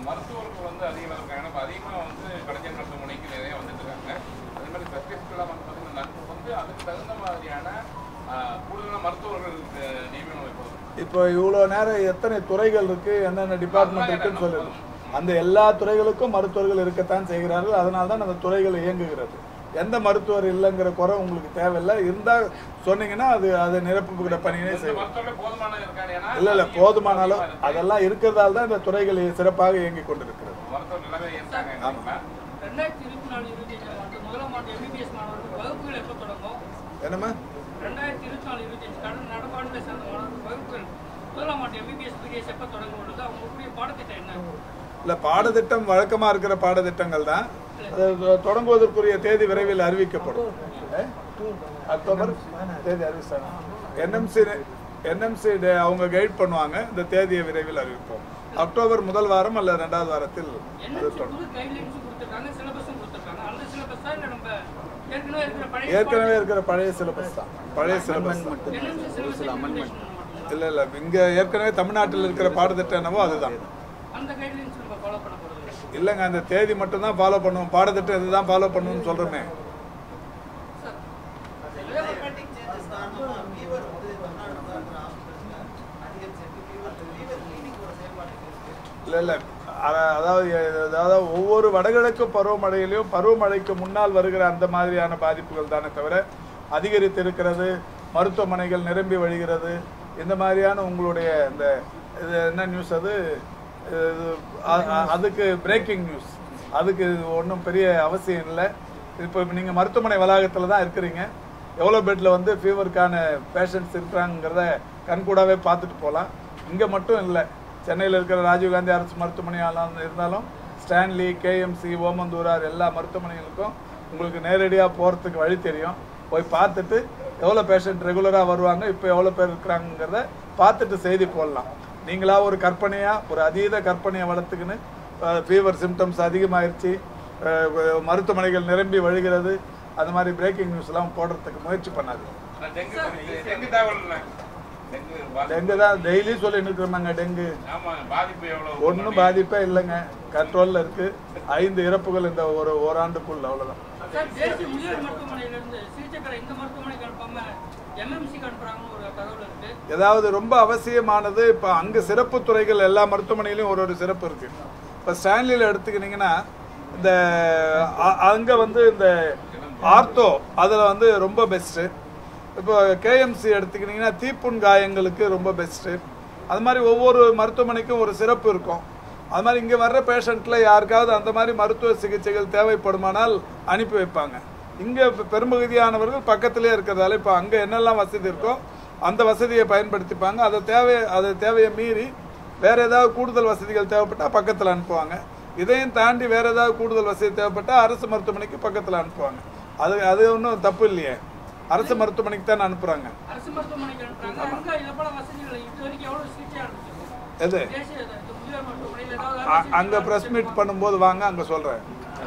மருத்துவர்கள் வந்து அதிகம் இருக்காங்க இப்போ அதிகமாக வந்து கலைஞர் மருத்துவமனைக்கு நிறைய வந்துட்டு இருக்காங்க அதே மாதிரி ஸ்பெஷலிஸ்ட்லாம் வந்து பார்த்தீங்கன்னா நர்ஸ் வந்து அதுக்கு தகுந்த மாதிரியான ஆஹ், கூடுதலான மருத்துவர்கள் அஹ், நியமனம் வைப்பது இப்போ இவ்வளோ நேரம் எத்தனை துறைகள் இருக்கு என்னென்ன டிபார்ட்மெண்ட் இருக்குன்னு சொல்லுது அந்த எல்லா துறைகளுக்கும் மருத்துவர்கள் இருக்கத்தான் செய்கிறார்கள் அதனால தான் அந்த துறைகள் இயங்குகிறது எந்த மருத்துவர் இல்லைங்கிற குறை உங்களுக்கு தேவையில்லை இருந்தால் சொன்னீங்கன்னா அது அதை நிரப்புகிற பணியினை இந்த செய்வோம் மருத்துவர்கள் போதுமான இருக்காங்க ஏன்னா இல்லை இல்லை அதிக போதுமானாலும் அதிகமா இருக்கு. அதெல்லாம் இருக்கிறதால தான் இந்த துறைகள் சிறப்பாக இயங்கிக் கொண்டிருக்கிறது மருத்துவர் நிலைமை இருக்காங்க எங்களுக்குள்ள. ரெண்டாயிரத்தி இருபத்தி நாலு இருபத்தி அஞ்சு ஆண்டு முதலாம் ஆண்டு எம்பிபிஎஸ் மாணவர்கள் வகுப்புகள் எப்போ தொடங்கும் என்னம்மா ரெண்டாயிரத்தி இருபத்தி நாலு இருபத்தி அஞ்சு கடந்த நடப்பாண்டில் சேர்ந்த மாணவர்கள் வகுப்புகள் முதலாம் ஆண்டு எம்பிபிஎஸ் பிடிஎஸ் எப்போ தொடங்கும் பொழுது அவங்களுக்குரிய பாடத்திட்டம் என்ன இல்லை பாடத்திட்டம் வழக்கமாக இருக்கிற பாடத்திட்டங்கள் தான் அது தொ- தொடங்குவதற்குரிய தேதி விரைவில் அறிவிக்கப்படும் ஏ? அக்டோபர் தேதி அறிவிச்சாங்க என்எம்சி என்எம்சி அவங்க கைட் பண்ணுவாங்க இந்த தேதியை விரைவில் அறிவிப்போம் அக்டோபர் முதல் வாரம் அல்லது ரெண்டாவது வாரத்தில் அது என்ன தொடங்கும் புது கைட்லைன்ஸும் கொடுத்துருக்காங்க சிலபஸும் கொடுத்துருக்காங்க அந்த சிலபஸா இல்லை நம்ம ஏற்கனவே இருக்கிற பழைய ஏற்கனவே இருக்கிற பழைய சிலபஸ் தான் பழைய சிலபஸ் தான் NMC syllabus implementation மட்டும். இல்லை இல்லை இங்கே ஏற்கனவே தமிழ்நாட்டில் இருக்கிற பாடத்திட்டம் என்னவோ அதுதான் அந்த கைட்லைன்ஸ் நம்ம ஃபாலோ பண்ண போகிறது இல்லைங்க அந்த தேதி மட்டும் தான் ஃபாலோ பண்ணுவோம் பாடத்திட்டம் இதுதான் ஃபாலோ பண்ணணும்னு சொல்கிறோமே Climatic changes காரணமா fever வந்து தமிழ்நாடு முதல்ல hospitals ல அதிகரிச்சிருக்கு. fever fever clinic ஒரு செயல்பாட்டுக்கு இருக்கு. இல்லை இல்லை அதாவது அதாவது ஒவ்வொரு வடகிழக்கு பருவமழையிலையும் பருவமழைக்கு முன்னால் வருகிற அந்த மாதிரியான பாதிப்புகள் தானே தவிர அதிகரித்து இருக்கிறது மருத்துவமனைகள் நிரம்பி வழிகிறது இந்த மாதிரியான உங்களுடைய இந்த இது என்ன நியூஸ் அது இது அ- அ- அதுக்கு பிரேக்கிங் நியூஸ் அதுக்கு ஒன்றும் பெரிய அவசியம் இல்லை இப்போ நீங்கள் மருத்துவமனை வளாகத்தில் தான் இருக்கிறீங்க எவ்வளோ பெட்டில் வந்து ஃபீவருக்கான பேஷண்ட்ஸ் இருக்கிறாங்கிறத கண்கூடாவே பார்த்துட்டு போகலாம் இங்கே மட்டும் இல்லை சென்னையில் இருக்கிற ராஜீவ்காந்தி அரசு மருத்துவமனையாலும் இருந்தாலும் ஸ்டான்லி கேஎம்சி ஓமந்தூரார் எல்லா மருத்துவமனைகளுக்கும் உங்களுக்கு நேரடியாக போகிறதுக்கு வழி தெரியும் போய் பார்த்துட்டு எவ்வளோ பேஷண்ட் ரெகுலராக வருவாங்க இப்போ எவ்வளோ பேர் இருக்கிறாங்கிறத பார்த்துட்டு செய்தி போடலாம் நீங்களா ஒரு கற்பனையாக ஒரு அதீத கற்பனையை வளர்த்துக்கின்னு ஃபீவர் சிம்டம்ஸ் அதிகமாகிருச்சு அஹ், மருத்துவமனைகள் நிரம்பி வழிகிறது அந்த மாதிரி பிரேக்கிங் நியூஸ்லாம் போடுறதுக்கு முயற்சி பண்ணாது நான் டெங்கு குறித்து- டெங்கு தகவல் இல்லை. டெங்கு பாதிப்பு. டெங்கு தான் டெய்லி சொல்லிட்டு இருக்கிறோமாங்க டெங்கு ஆமா பாதிப்பு எவ்வளவு ஒன்றும் பாதிப்பே இல்லைங்க கண்ட்ரோலில் இருக்குது ஐந்து இறப்புகள் இந்த ஒரு ஓராண்டுக்குள்ள அவ்வளோதான் சார் தேசிய முதியோர் மருத்துவமனையிலிருந்து சிகிச்சைக்கார இந்த மருத்துவமனைக்கு அனுப்பாம எம்எம்சிக்கு அனுப்புறாங்கன்னு ஒரு தகவல் இருக்கு ஏதாவது ரொம்ப அவசியமானது இப்போ அங்கே சிறப்பு துறைகள் எல்லா மருத்துவமனையிலையும் ஒரு ஒரு சிறப்பு இருக்குது இப்போ ஸ்டான்லியில் எடுத்துக்கிட்டிங்கன்னா இந்த அங்கே வந்து இந்த ஆர்த்தோ அதில் வந்து ரொம்ப பெஸ்ட்டு இப்போ கேஎம்சி எடுத்துக்கிட்டிங்கன்னா தீப்புண் காயங்களுக்கு ரொம்ப பெஸ்ட்டு அது மாதிரி ஒவ்வொரு மருத்துவமனைக்கும் ஒரு சிறப்பு இருக்கும் அது மாதிரி இங்கே வர்ற பேஷண்ட்டில் யாருக்காவது அந்த மாதிரி மருத்துவ சிகிச்சைகள் தேவைப்படுமானால் அனுப்பி வைப்பாங்க இங்கே பெரும்பகுதியானவர்கள் பக்கத்திலே இருக்கிறதால இப்போ அங்கே என்னெல்லாம் வசதி இருக்கோ அந்த வசதியை பயன்படுத்திப்பாங்க அதை தேவை அதை தேவையை மீறி வேறு ஏதாவது கூடுதல் வசதிகள் தேவைப்பட்டால் பக்கத்தில் அனுப்புவாங்க இதையும் தாண்டி வேறு ஏதாவது கூடுதல் வசதி தேவைப்பட்டால் அரசு மருத்துவமனைக்கு பக்கத்தில் அனுப்புவாங்க அது அது ஒன்றும் தப்பு இல்லையே அரசு மருத்துவமனைக்கு தான் அனுப்புகிறாங்க அரசு மருத்துவமனைக்கு அனுப்புறாங்க அங்க இது போல வசதிகள் இது வரைக்கும் எவ்வளவு சிகிச்சை அனுப்பிச்சிருக்கோம் எது தேசிய இது முதியோர் மருத்துவமனையில் ஏதாவது அ- அங்க ப்ரெஸ் மீட் பண்ணும்போது வாங்க அங்கே சொல்கிறேன்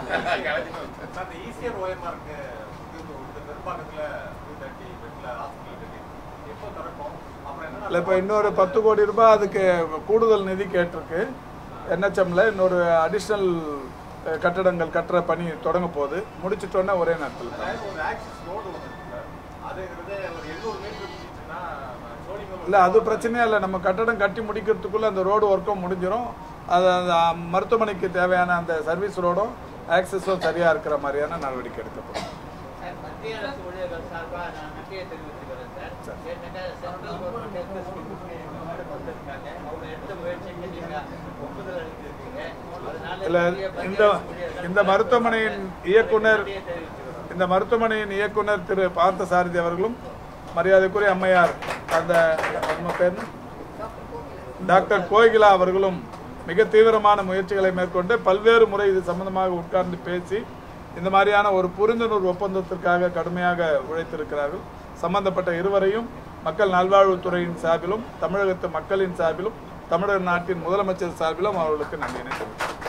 அந்த ஈசிஆர் ஓஎம்ஆருக்கு பெரும்பாக்கத்தில் டூ தேர்ட்டி பெட்டில் ஹாஸ்பிட்டல் இருக்கு எப்போ திறக்கும் அப்புறம் என்ன இல்லை இப்போ இன்னொரு பத்து கோடி ரூபாய் அதுக்கு கூடுதல் நிதி கேட்டிருக்கு என்ஹெச்எம்ல இன்னொரு அடிஷ்னல் கட்டடங்கள் கட்டுற பணி தொடங்க போகுது முடிச்சிட்டோன்னே ஒரே நேரத்தில் தான் அதாவது ஒரு ஆக்சிஸ் ரோடு ஒன்று இருக்குல்ல அது வந்து ஒரு எழுநூறு மீட்டர் இருந்துச்சுன்னா சோழிங்கர் இல்லை அது பிரச்சனையே இல்லை நம்ம கட்டடம் கட்டி முடிக்கிறதுக்குள்ளே அந்த ரோடு ஒர்க்கும் முடிஞ்சிடும் அது அந்த மருத்துவமனைக்கு தேவையான அந்த சர்வீஸ் ரோடும் ஆக்சஸும் சரியாக இருக்கிற மாதிரியான நடவடிக்கை எடுக்கப்படும் சார், மத்திய அரசு ஊழியர்கள் சார்பா நான் நன்றியை தெரிவித்துக்கிறேன் சார் ஏற்கனவே சென்ட்ரல் கவர்மெண்ட் ஹெல்த் ஸ்கீம் வந்திருக்காங்க அவங்க எடுத்த முயற்சிக்கு நீங்க ஒப்புதல் அளித்திருக்கீங்க அதனால இல்லை பெரிய இந்த ஊழியர்கள் இந்த மருத்துவமனையின் இயக்குனர் நன்றியை தெரிவித்துக்கிறேன் இந்த மருத்துவமனையின் இயக்குனர் திரு பார்த்தசாரதி அவர்களும் மரியாதைக்குரிய அம்மையார் அந்த நம்ம பேர் என்ன? டாக்டர் கோகிலா அவர்களும் மிக தீவிரமான முயற்சிகளை மேற்கொண்டு பல்வேறு முறை இது சம்பந்தமாக உட்கார்ந்து பேசி இந்த மாதிரியான ஒரு புரிந்துணர்வு ஒப்பந்தத்திற்காக கடுமையாக உழைத்திருக்கிறார்கள் சம்பந்தப்பட்ட இருவரையும் மக்கள் நல்வாழ்வுத்துறையின் சார்பிலும் தமிழகத்து மக்களின் சார்பிலும் தமிழக நாட்டின் முதலமைச்சர் சார்பிலும் அவர்களுக்கு நன்றியினை தெரிவிக்கிறேன்